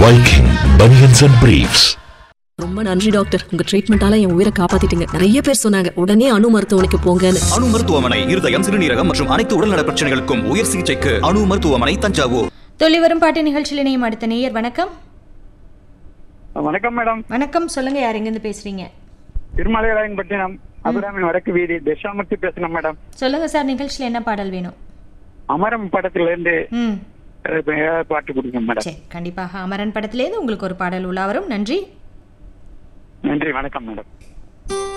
Viking Bunions and Briefs. ரொம்ப நன்றி doctor உங்க ட்ரீட்மெண்டால என் உயிரை காப்பாத்திட்டீங்க நிறைய பேர் சொன்னாங்க உடனே அணு மருத்துவமனைக்கு போங்கன்னு அணு மருத்துவமனை இருதயம் சிறுநீரகம் மற்றும் அனைத்து உடல்நல பிரச்சனைகளுக்கும் உயர் சிகிச்சைக்கு அணு மருத்துவமனை தஞ்சாவூர் தொல்லி வரும் பாட்டு நிகழ்ச்சியில் இணையும் அடுத்த நேயர் வணக்கம் வணக்கம் மேடம் வணக்கம் சொல்லுங்க யார் எங்கேருந்து பேசுறீங்க திருமலைராயன்பட்டினம் அபிராமி வடக்கு வீதி தட்சாமூர்த்தி பேசுறேன் மேடம் சொல்லுங்க சார் நிகழ்ச்சியில் என்ன பாடல் வேணும் அமரம் படத்துல இருந்து ம் அஹ், ஏதாவது பாட்டு கொடுங்க மேடம் சரி கண்டிப்பாக அமரன் படத்திலேருந்து உங்களுக்கு ஒரு பாடல் உலா வரும் நன்றி நன்றி வணக்கம் மேடம்